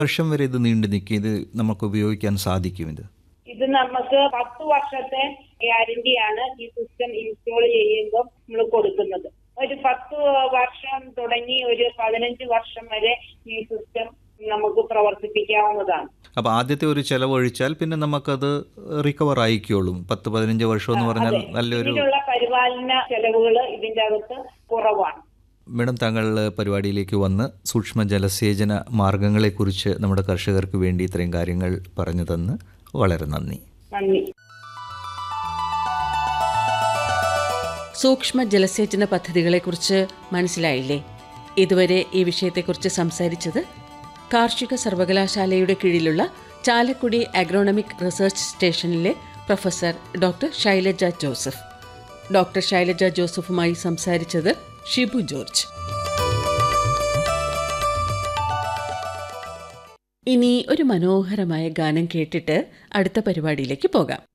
വർഷം വരെ ഇത് നീണ്ടു നിൽക്കും ഇത് നമുക്ക് ഉപയോഗിക്കാൻ സാധിക്കും ഇത് ഇത് നമുക്ക് പത്ത് വർഷത്തെ ഗ്യാരണ്ടിയാണ് ഈ സിസ്റ്റം ഇൻസ്റ്റാൾ ചെയ്യുമ്പോൾ നമ്മൾ കൊടുക്കുന്നത് ഒരു പത്ത് വർഷം തുടങ്ങി ഒരു പതിനഞ്ച് വർഷം വരെ ഈ സിസ്റ്റം നമുക്ക് പ്രവർത്തിപ്പിക്കാവുന്നതാണ് അപ്പോൾ ആദ്യത്തെ ഒരു ചെലവ് ഒഴിച്ചാൽ പിന്നെ നമുക്കത് റിക്കവർ ആയിക്കോളും പത്ത് പതിനഞ്ച് വർഷം എന്ന് പറഞ്ഞാൽ നല്ലൊരു ഇതിനുള്ള പരിപാലന ചെലവുകൾ ഇതിന്റെ അകത്ത് കുറവാണ് മേഡം താങ്കൾ പരിപാടിയിലേക്ക് വന്ന് സൂക്ഷ്മ ജലസേചന മാർഗങ്ങളെക്കുറിച്ച് നമ്മുടെ കർഷകർക്ക് വേണ്ടി ഇത്രയും കാര്യങ്ങൾ പറഞ്ഞു തന്ന് വളരെ നന്ദി നന്ദി സൂക്ഷ്മ ജലസേചന പദ്ധതികളെക്കുറിച്ച് മനസ്സിലായില്ലേ ഇതുവരെ ഈ വിഷയത്തെക്കുറിച്ച് സംസാരിച്ചത് കാർഷിക സർവകലാശാലയുടെ കീഴിലുള്ള ചാലക്കുടി അഗ്രോണമിക് റിസർച്ച് സ്റ്റേഷനിലെ professor doctor Shailaja Joseph doctor Shailaja ജോസഫുമായി സംസാരിച്ചത് ഷിബു ജോർജ് ഇനി ഒരു മനോഹരമായ ഗാനം കേട്ടിട്ട് അടുത്ത പരിപാടിയിലേക്ക് പോകാം